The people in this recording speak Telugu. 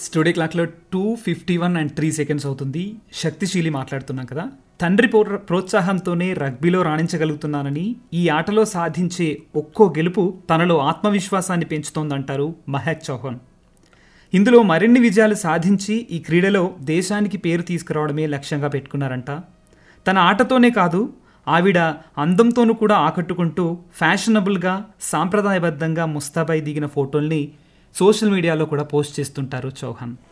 స్టూడియో క్లాక్లో two fifty one and three seconds అవుతుంది శక్తిశీలి మాట్లాడుతున్నాం కదా తండ్రి పో- ప్రోత్సాహంతోనే రగ్బీలో రాణించగలుగుతున్నానని ఈ ఆటలో సాధించే ఒక్కో గెలుపు తనలో ఆత్మవిశ్వాసాన్ని పెంచుతోందంటారు మహక్ చౌహాన్ ఇందులో మరిన్ని విజయాలు సాధించి ఈ క్రీడలో దేశానికి పేరు తీసుకురావడమే లక్ష్యంగా పెట్టుకున్నారంట తన ఆటతోనే కాదు ఆవిడ అందంతోనూ కూడా ఆకట్టుకుంటూ ఫ్యాషనబుల్గా సాంప్రదాయబద్ధంగా ముస్తాబై దిగిన ఫోటోల్ని సోషల్ మీడియాలో కూడా పోస్ట్ చేస్తుంటారు చౌహాన్